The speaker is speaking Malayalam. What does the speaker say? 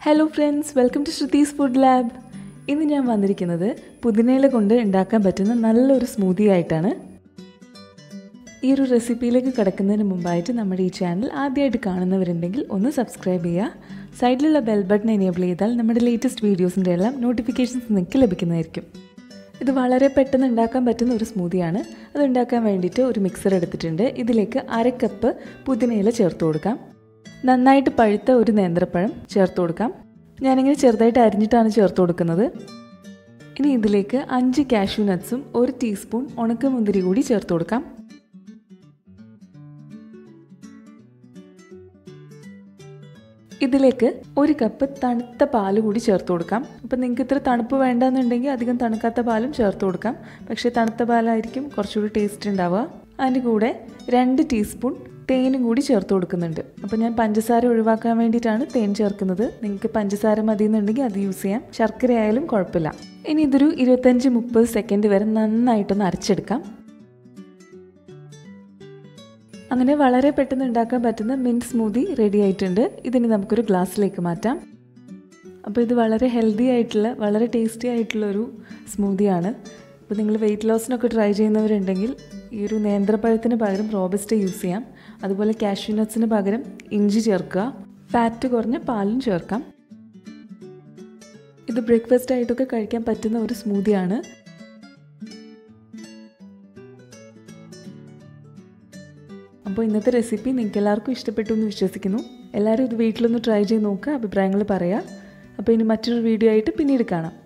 hello friends welcome to Shruthi's food lab ഇന്ന് ഞാൻ വന്നിരിക്കുന്നത് പുതിനയില കൊണ്ട് ഉണ്ടാക്കാൻ പറ്റുന്ന നല്ലൊരു സ്മൂതി ആയിട്ടാണ് ഈ ഒരു റെസിപ്പിയിലേക്ക് കിടക്കുന്നതിന് മുമ്പായിട്ട് നമ്മുടെ ഈ ചാനൽ ആദ്യമായിട്ട് കാണുന്നവരുണ്ടെങ്കിൽ ഒന്ന് സബ്സ്ക്രൈബ് ചെയ്യുക സൈഡിലുള്ള ബെൽ ബട്ടൺ എനേബിൾ ചെയ്താൽ നമ്മുടെ ലേറ്റസ്റ്റ് വീഡിയോസിൻ്റെ എല്ലാം നോട്ടിഫിക്കേഷൻസ് നിങ്ങൾക്ക് ലഭിക്കുന്നതായിരിക്കും ഇത് വളരെ പെട്ടെന്ന് ഉണ്ടാക്കാൻ പറ്റുന്ന ഒരു സ്മൂതിയാണ് അത് ഉണ്ടാക്കാൻ വേണ്ടിയിട്ട് ഒരു മിക്സർ എടുത്തിട്ടുണ്ട് ഇതിലേക്ക് അര കപ്പ് പുതിനയില ചേർത്ത് കൊടുക്കാം നന്നായിട്ട് പഴുത്ത ഒരു നേന്ത്രപ്പഴം ചേർത്ത് കൊടുക്കാം ഞാനിങ്ങനെ ചെറുതായിട്ട് അരിഞ്ഞിട്ടാണ് ചേർത്ത് കൊടുക്കുന്നത് ഇനി ഇതിലേക്ക് അഞ്ച് കാഷ്യൂ നട്ട്സും ഒരു ടീസ്പൂൺ ഉണക്കമുന്തിരി കൂടി ചേർത്ത് കൊടുക്കാം ഇതിലേക്ക് ഒരു കപ്പ് തണുത്ത പാൽ കൂടി ചേർത്ത് കൊടുക്കാം അപ്പം നിങ്ങൾക്ക് ഇത്ര തണുപ്പ് വേണ്ടെന്നുണ്ടെങ്കിൽ അധികം തണുക്കാത്ത പാലും ചേർത്ത് കൊടുക്കാം പക്ഷേ തണുത്ത പാലായിരിക്കും കുറച്ചുകൂടി ടേസ്റ്റ് ഉണ്ടാവുക അതിൻ്റെ കൂടെ രണ്ട് ടീസ്പൂൺ തേനും കൂടി ചേർത്ത് കൊടുക്കുന്നുണ്ട് അപ്പോൾ ഞാൻ പഞ്ചസാര ഒഴിവാക്കാൻ വേണ്ടിയിട്ടാണ് തേൻ ചേർക്കുന്നത് നിങ്ങൾക്ക് പഞ്ചസാര മതി എന്നുണ്ടെങ്കിൽ അത് യൂസ് ചെയ്യാം ശർക്കര ആയാലും കുഴപ്പമില്ല ഇനി ഇതൊരു ഇരുപത്തഞ്ച് മുപ്പത് സെക്കൻഡ് വരെ നന്നായിട്ടൊന്ന് അരച്ചെടുക്കാം അങ്ങനെ വളരെ പെട്ടെന്ന് ഉണ്ടാക്കാൻ പറ്റുന്ന മിൻറ്റ് സ്മൂതി റെഡി ആയിട്ടുണ്ട് ഇതിനി നമുക്കൊരു ഗ്ലാസ്സിലേക്ക് മാറ്റാം അപ്പോൾ ഇത് വളരെ ഹെൽത്തി ആയിട്ടുള്ള വളരെ ടേസ്റ്റി ആയിട്ടുള്ള ഒരു സ്മൂതിയാണ് അപ്പോൾ നിങ്ങൾ വെയിറ്റ് ലോസിനൊക്കെ ട്രൈ ചെയ്യുന്നവരുണ്ടെങ്കിൽ ഈ ഒരു നേന്ത്രപ്പഴത്തിന് പകരം റോബസ്റ്റ യൂസ് ചെയ്യാം അതുപോലെ കാഷ്യൂ നട്ട്സിന് പകരം ഇഞ്ചി ചേർക്കുക ഫാറ്റ് കുറഞ്ഞ പാലും ചേർക്കാം ഇത് ബ്രേക്ക്ഫാസ്റ്റ് ആയിട്ടൊക്കെ കഴിക്കാൻ പറ്റുന്ന ഒരു സ്മൂതിയാണ് അപ്പോൾ ഇന്നത്തെ റെസിപ്പി നിങ്ങൾക്ക് എല്ലാവർക്കും ഇഷ്ടപ്പെട്ടു എന്ന് വിശ്വസിക്കുന്നു എല്ലാവരും ഇത് വീട്ടിലൊന്ന് ട്രൈ ചെയ്ത് നോക്കുക അഭിപ്രായങ്ങൾ പറയുക അപ്പോൾ ഇനി മറ്റൊരു വീഡിയോ ആയിട്ട് പിന്നീട് കാണാം